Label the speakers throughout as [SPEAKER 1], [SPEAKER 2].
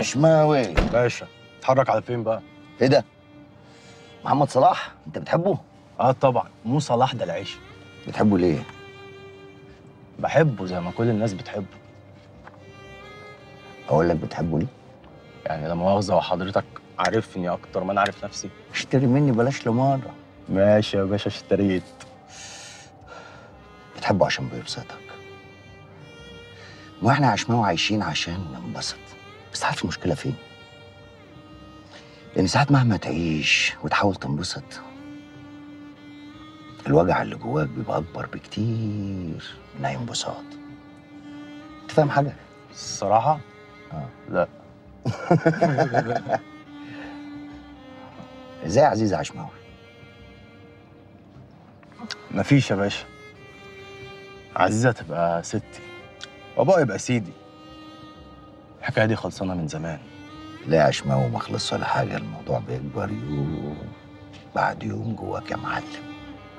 [SPEAKER 1] عشماوي
[SPEAKER 2] باشا اتحرك على فين بقى
[SPEAKER 1] ايه ده محمد صلاح انت بتحبه
[SPEAKER 2] اه طبعا مو صلاح ده العيش
[SPEAKER 1] بتحبه ليه
[SPEAKER 2] بحبه زي ما كل الناس بتحبه
[SPEAKER 1] اقول لك بتحبه ليه
[SPEAKER 2] يعني لا مؤاخذه وحضرتك عارفني اكتر ما انا عارف نفسي
[SPEAKER 1] اشتري مني بلاش لمره
[SPEAKER 2] ماشي يا باشا اشتريت
[SPEAKER 1] بتحبه عشان بيبسطك واحنا عشماوي عايشين عشان ننبسط بس عارف المشكله فين ان ساعات مهما تعيش وتحاول تنبسط الوجع اللي جواك بيبقى اكبر بكتير من اي انبساط انت فاهم حاجه
[SPEAKER 2] الصراحه
[SPEAKER 1] اه
[SPEAKER 2] لا
[SPEAKER 1] ازاي يا عزيز عشماوي
[SPEAKER 2] مفيش يا باشا عزيزه تبقى ستي وابوها يبقى سيدي الحكايه دي خلصانه من زمان
[SPEAKER 1] لا يا عشماوي ما خلصش ولا حاجه الموضوع بيكبر يوم بعد يوم جواك يا معلم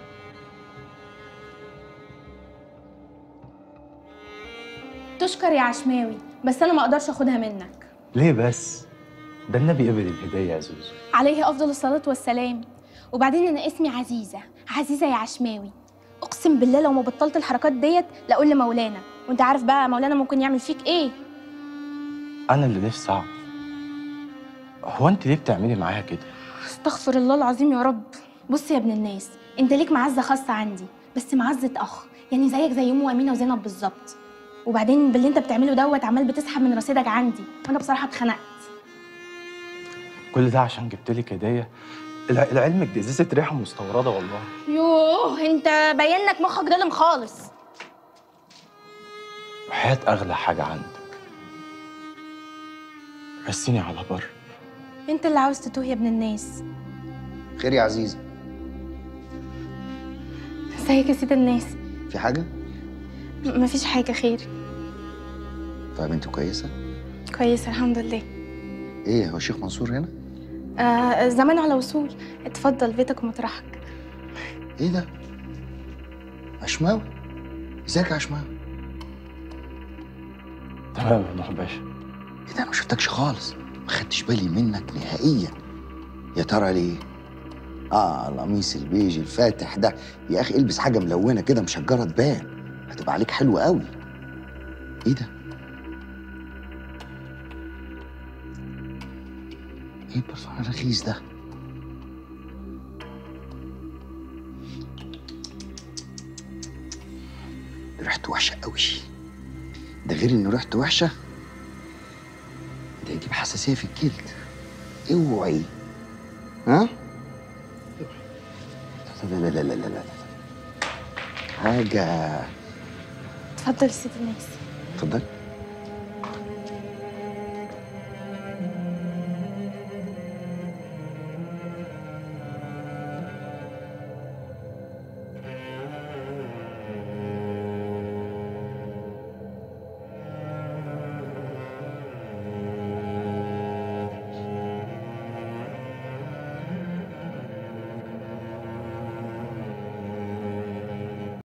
[SPEAKER 3] تشكر يا عشماوي بس انا ما اقدرش اخدها منك
[SPEAKER 2] ليه بس ده النبي قبل الهديه يا زوزو
[SPEAKER 3] عليه افضل الصلاه والسلام وبعدين انا اسمي عزيزه عزيزه يا عشماوي اقسم بالله لو ما بطلت الحركات ديت لاقول لمولانا وانت عارف بقى مولانا ممكن يعمل فيك ايه
[SPEAKER 2] انا اللي نفسي اعرف هو انت ليه بتعملي معايا كده
[SPEAKER 3] استغفر الله العظيم يا رب بص يا ابن الناس انت ليك معزه خاصه عندي بس معزه اخ يعني زيك زي ام امينه وزينب بالظبط وبعدين باللي انت بتعمله دوت عمال بتسحب من رصيدك عندي وانا بصراحه اتخنقت
[SPEAKER 2] كل ده عشان جبت لك هديه الع- لعلمك دي ازازه ريحه مستورده والله
[SPEAKER 3] يوه انت باين لك مخك ضلم خالص
[SPEAKER 2] وحياه اغلى حاجه عندك رسيني على بر
[SPEAKER 3] انت اللي عاوز تتوه يا ابن الناس
[SPEAKER 1] خير يا عزيزه
[SPEAKER 3] ازيك يا سيد الناس
[SPEAKER 1] في حاجه
[SPEAKER 3] م- مفيش حاجه خير
[SPEAKER 1] طيب انت كويسه
[SPEAKER 3] كويس الحمد لله
[SPEAKER 1] ايه هو الشيخ منصور هنا
[SPEAKER 3] آه زمان على وصول اتفضل بيتك ومطرحك
[SPEAKER 1] ايه ده عشماوي ازيك يا عشماوي
[SPEAKER 2] تمام يا نوح باشا
[SPEAKER 1] ايه ده أنا ما شفتكش خالص ما خدتش بالي منك نهائيا يا ترى ليه اه القميص البيج الفاتح ده يا اخي البس حاجه ملونه كده مشجره تبان هتبقى عليك حلوه قوي ايه ده ايه البرفان الرخيص ده ده ريحته وحشه قوي ده غير انه ريحته وحشه ده يجيب حساسيه في الجلد اوعي ها لا لا لا لا لا لا حاجه
[SPEAKER 3] اتفضل يا سيد الناس
[SPEAKER 1] اتفضل